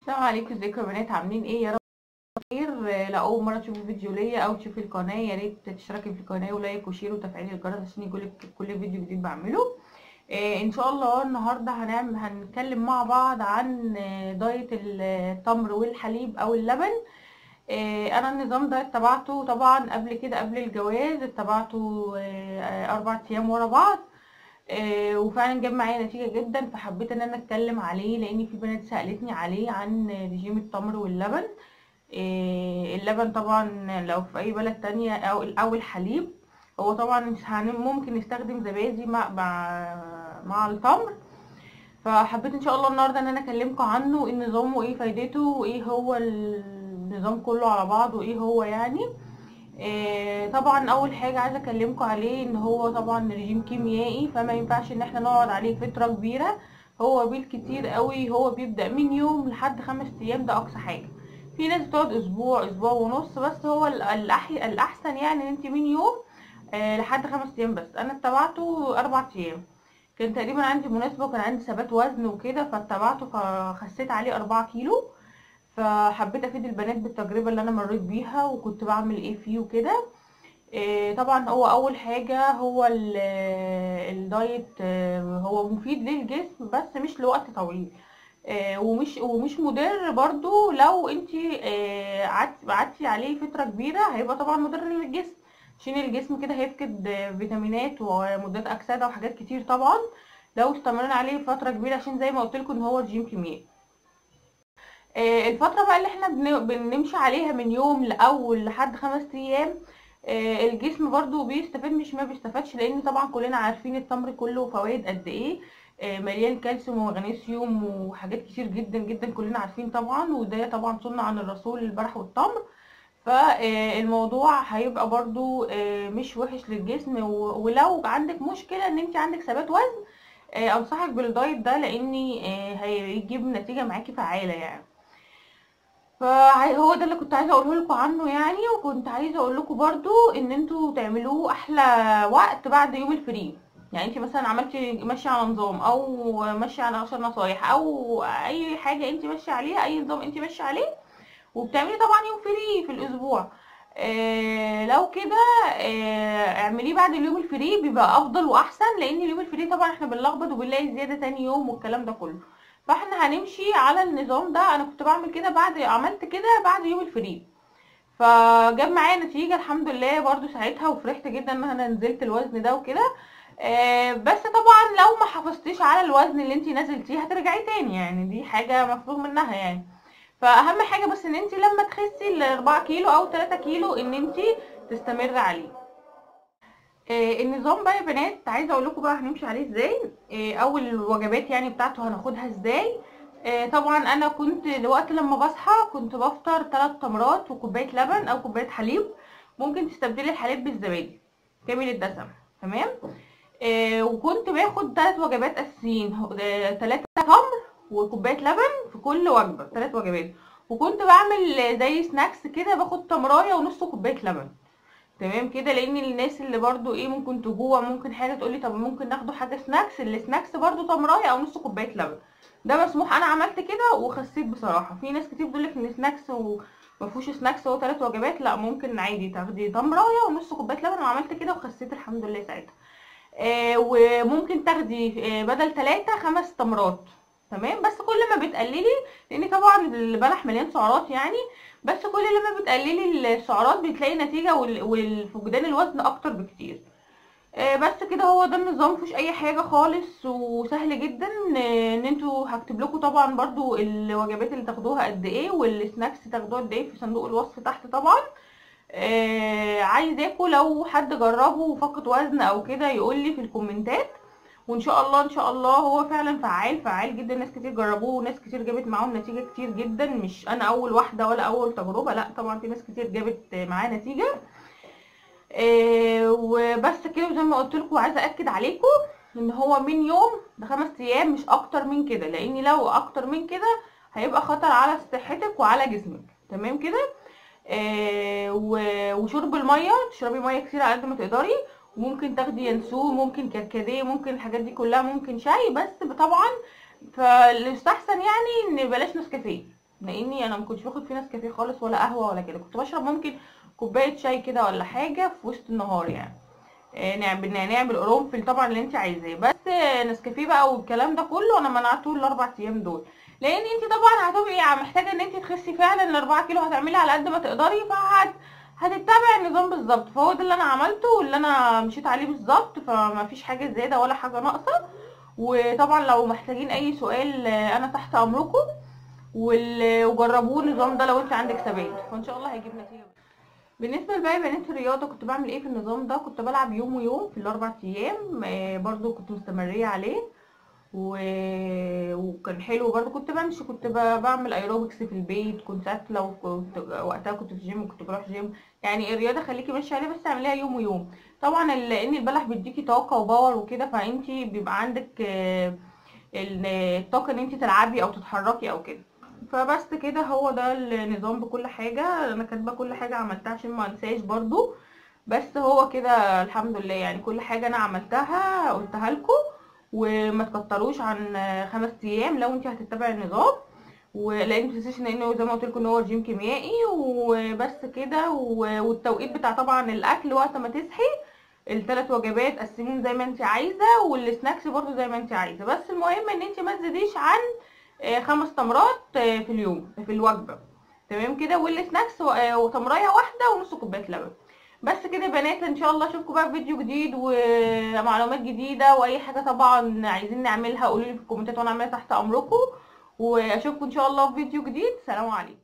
السلام عليكم ازيكم يا بنات عاملين ايه يا رب خير لو اول مره تشوفوا فيديو ليا او تشوفي القناه يا ريت تشتركي في القناه ولايك وشير وتفعيل الجرس عشان يجيلك كل فيديو جديد بعمله إيه ان شاء الله النهارده هنعمل هنتكلم مع بعض عن دايت التمر والحليب او اللبن إيه انا النظام ده اتبعته طبعا قبل كده قبل الجواز اتبعته إيه اربع ايام ورا بعض آه وفعلا جاب معايا نتيجه جدا فحبيت ان انا اتكلم عليه لان في بنات سالتني عليه عن رجيم التمر واللبن آه اللبن طبعا لو في اي بلد تانية او او الحليب هو طبعا ممكن نستخدم زبادي مع مع مع التمر فحبيت ان شاء الله النهارده ان انا اكلمكم عنه ايه نظامه وايه فايدته وايه هو النظام كله على بعضه ايه هو يعني آه طبعا اول حاجه عايزه اكلمكم عليه ان هو طبعا رجيم كيميائي فما ينفعش ان احنا نقعد عليه فتره كبيره هو بالكتير قوي هو بيبدا من يوم لحد خمس ايام ده اقصى حاجه في ناس بتقعد اسبوع اسبوع ونص بس هو الأحي... الاحسن يعني ان انت من يوم آه لحد خمس ايام بس انا اتبعته اربع ايام كان تقريبا عندي مناسبه وكان عندي ثبات وزن وكده فاتبعته فخسيت عليه أربعة كيلو فحبيت افيد البنات بالتجربه اللي انا مريت بيها وكنت بعمل ايه فيه وكده إيه طبعا هو اول حاجه هو الدايت هو مفيد للجسم بس مش لوقت طويل إيه ومش ومش مضر برضو لو انت إيه قعدتي عليه فتره كبيره هيبقى طبعا مضر للجسم عشان الجسم كده هيفقد فيتامينات ومضادات اكسده وحاجات كتير طبعا لو استمرنا عليه فتره كبيره عشان زي ما قلت لكم ان هو رجيم كيميائي الفترة بقى اللي احنا بنمشي عليها من يوم لأول لحد خمس ايام الجسم برضو بيستفاد مش ما بيستفادش لان طبعا كلنا عارفين التمر كله فوائد قد ايه مليان كالسيوم ومغنيسيوم وحاجات كتير جدا جدا كلنا عارفين طبعا وده طبعا سنة عن الرسول البلح والتمر فالموضوع هيبقى برضو مش وحش للجسم ولو عندك مشكلة ان انت عندك ثبات وزن انصحك بالدايت ده لان هيجيب نتيجة معاكي فعالة يعني فهو ده اللي كنت عايزه اقوله لكم عنه يعني وكنت عايزه اقول لكم برضو ان انتوا تعملوه احلى وقت بعد يوم الفري يعني انت مثلا عملتي ماشيه على نظام او ماشيه على 10 نصايح او اي حاجه انت ماشيه عليها اي نظام انت ماشيه عليه وبتعملي طبعا يوم فري في الاسبوع آه لو كده آه اعمليه بعد اليوم الفري بيبقى افضل واحسن لان اليوم الفري طبعا احنا بنلخبط وبنلاقي زياده تاني يوم والكلام ده كله فاحنا هنمشي على النظام ده انا كنت بعمل كده بعد عملت كده بعد يوم الفري فجاب معايا نتيجه الحمد لله برضو ساعتها وفرحت جدا ان انا نزلت الوزن ده وكده آه بس طبعا لو ما حافظتيش على الوزن اللي انت نزلتيه هترجعي تاني يعني دي حاجه مفروغ منها يعني فاهم حاجه بس ان انت لما تخسي ال 4 كيلو او 3 كيلو ان انت تستمر عليه آه النظام بقى يا بنات عايزه اقول لكم بقى هنمشي عليه ازاي آه اول الوجبات يعني بتاعته هناخدها ازاي آه طبعا انا كنت الوقت لما بصحى كنت بفطر 3 تمرات وكوبايه لبن او كوبايه حليب ممكن تستبدلي الحليب بالزبادي كامل الدسم تمام وكنت باخد 3 وجبات اساسيين 3 تمر وكوبايه لبن في كل وجبه 3 وجبات وكنت بعمل زي سناكس كده باخد تمرايه ونص كوبايه لبن تمام كده لان الناس اللي برضو ايه ممكن تجوع ممكن حاجه تقولي طب ممكن ناخده حاجه سناكس السناكس برضو تمرايه او نص كوبايه لبن ده مسموح انا عملت كده وخسيت بصراحه في ناس كتير بتقولك ان سناكس وما فيهوش سناكس هو ثلاث وجبات لا ممكن عادي تاخدي تمرايه ونص كوبايه لبن وعملت كده وخسيت الحمد لله ساعتها آه وممكن تاخدي آه بدل ثلاثة خمس تمرات تمام بس كل ما بتقللي لان طبعا البلح مليان سعرات يعني بس كل لما بتقللي السعرات بتلاقي نتيجه والفقدان الوزن اكتر بكتير آه بس كده هو ده النظام مفيش اي حاجه خالص وسهل جدا ان انتوا هكتب لكم طبعا برضو الوجبات اللي تاخدوها قد ايه والسناكس تاخدوها قد ايه في صندوق الوصف تحت طبعا آه عايزاكم لو حد جربه وفقد وزن او كده يقول لي في الكومنتات وان شاء الله ان شاء الله هو فعلا فعال فعال جدا ناس كتير جربوه وناس كتير جابت معاهم نتيجه كتير جدا مش انا اول واحده ولا اول تجربه لا طبعا في ناس كتير جابت معاه نتيجه آه وبس كده زي ما قلت لكم عايزه اكد عليكم ان هو من يوم لخمس ايام مش اكتر من كده لان لو اكتر من كده هيبقى خطر على صحتك وعلى جسمك تمام كده آه وشرب الميه تشربي ميه كتير على قد ما تقدري وممكن تاخدي ينسون ممكن كركديه ممكن الحاجات دي كلها ممكن شاي بس طبعا فالاستحسن يعني ان بلاش نسكافيه لاني انا ما كنتش باخد فيه نسكافيه خالص ولا قهوه ولا كده كنت بشرب ممكن كوبايه شاي كده ولا حاجه في وسط النهار يعني آه، نعمل نعمل قرنفل طبعا اللي انت عايزاه بس آه، نسكافيه بقى والكلام ده كله انا منعته الاربع ايام دول لان انت طبعا هتبقي محتاجه ان انت تخسي فعلا الاربعة كيلو هتعملي على قد ما تقدري فهت هتتبع النظام بالظبط فهو ده اللي انا عملته واللي انا مشيت عليه بالظبط فما فيش حاجه زياده ولا حاجه ناقصه وطبعا لو محتاجين اي سؤال آه، انا تحت امركم وال- وجربوه النظام ده لو انت عندك ثبات وان شاء الله هيجيب نتيجه بالنسبه لباقي بنات الرياضه كنت بعمل ايه في النظام ده كنت بلعب يوم ويوم في الاربع ايام آه، برضو كنت مستمريه عليه و... وكان حلو برضو كنت بمشي كنت ب... بعمل ايروبكس في البيت كنت ساعات لو كنت وقتها كنت في جيم كنت بروح جيم يعني الرياضه خليكي ماشيه عليها بس اعمليها يوم ويوم طبعا ال- لان البلح بيديكي طاقه وباور وكده فانتي بيبقى عندك آه، ال- الطاقه ان انتي تلعبي او تتحركي او كده فبس كده هو ده النظام بكل حاجه انا كاتبه كل حاجه عملتها عشان ما انساش برضو بس هو كده الحمد لله يعني كل حاجه انا عملتها قلتها لكم وما تكتروش عن خمس ايام لو انت هتتبعي النظام ولان متنسيش ان انه زي ما قلت لكم ان هو رجيم كيميائي وبس كده و- والتوقيت بتاع طبعا الاكل وقت ما تصحي الثلاث وجبات قسميهم زي ما انت عايزه والسناكس برضو زي ما انت عايزه بس المهم ان انت ما تزيديش عن آه، خمس تمرات آه، في اليوم في الوجبه تمام كده والسناكس و- آه، وتمريه واحده ونص كوبايه لبن بس كده يا بنات ان شاء الله اشوفكم بقى في فيديو جديد ومعلومات جديده واي حاجه طبعا عايزين نعملها قولوا لي في الكومنتات وانا اعملها تحت امركم واشوفكم ان شاء الله في فيديو جديد سلام عليكم